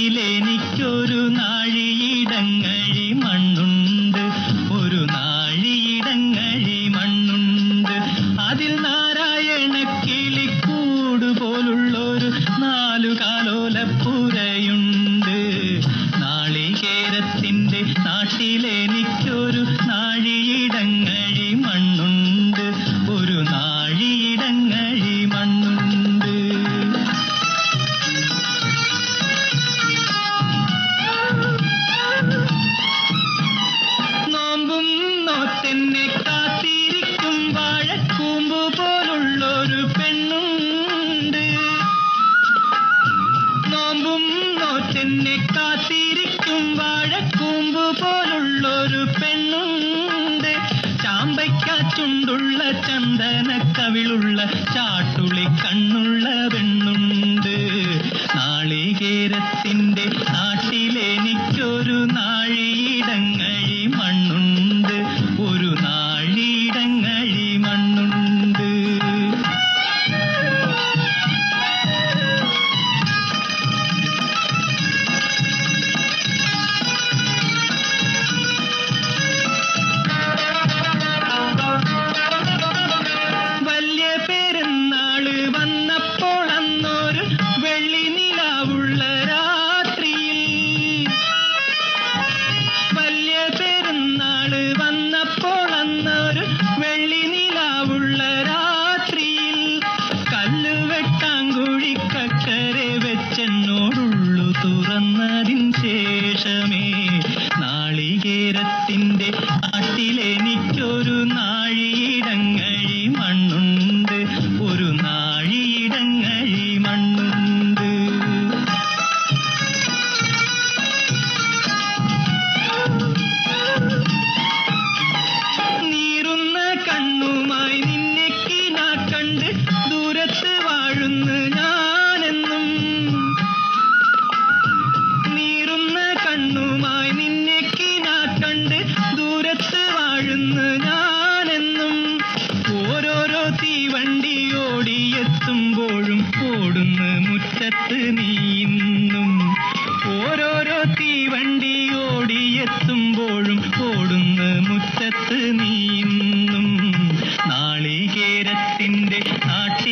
നാട്ടിലെനിക്കൊരു നാഴിയിടങ്ങഴി മണ്ണുണ്ട് ഒരു നാഴിയിടങ്ങഴി മണ്ണുണ്ട് അതിൽ നാരായണ കിളിക്കൂട് പോലുള്ളൊരു നാലു കാലോലപ്പുരയുണ്ട് നാളികേരത്തിന്റെ നാട്ടിലെനിക്കൊരു നാഴിയിടങ്ങഴി മണ്ണുണ്ട് ഒരു നാഴിയിടങ്ങഴി മണ്ണുണ്ട് നോമ്പും നോറ്റെന്നെ കാത്തിരിക്കും വാഴക്കൂമ്പ് പോലുള്ളൊരു പെണ്ണുണ്ട് നോമ്പും നോറ്റെന്നെ കാത്തിരിക്കും വാഴക്കൂമ്പ് പോലുള്ളൊരു പെണ്ണുണ്ട് ചാമ്പയ്ക്കാച്ചുണ്ടുള്ള ചന്ദന കവിളുള്ള ചാട്ടുളി കണ്ണുള്ള പെണ്ണുണ്ട് നാളികേരത്തിന്റെ നാട്ടിലെനിക്കൊരു നാഴിയിടങ്ങഴി മണ്ണുണ്ട് ഒരു നാഴിയിടങ്ങഴി മണ്ണുണ്ട് വലിയ പെരുന്നാള് വന്നപ്പോൾ അന്നൊരു വെള്ളി നിലാവുള്ള രാത്രിയിൽ വലിയ പെരുന്നാള് വന്നപ്പോൾ അന്നൊരു വെള്ളി നിലാവുള്ള രാത്രിയിൽ കല്ല് വെട്ടാങ്കുഴിക്കക്കരെ വെച്ചെന്നോടുള്ളു തുറന്നതിൻ ശേഷമേ നാളികേരത്തിന്റെ നാട്ടിലെനിക്കൊരു നാഴിയിടങ്ങഴി മണ്ണുണ്ട് ഒരു നാഴിയിടങ്ങഴി മണ്ണുണ്ട് നീറുന്ന കണ്ണുമായി നിന്നെ കിനാ കണ്ട് ദൂരത്ത് വാഴുന്ന ഞാനെന്നും നീറുന്ന കണ്ണുമായി നിന്നെ കിനാ കണ്ട് ദൂരത്ത് വാഴുന്ന ഞാനെന്നും ഓരോരോ തീവണ്ടി ഓടിയെത്തുമ്പോഴും ഓടുന്ന മുറ്റത്ത് നീന്നും ഓരോരോ തീവണ്ടി ഓടിയെത്തുമ്പോഴും ഓടുന്ന മുറ്റത്ത് നീന്നും നാളികേരത്തിന്റെ നാട്ടിൽ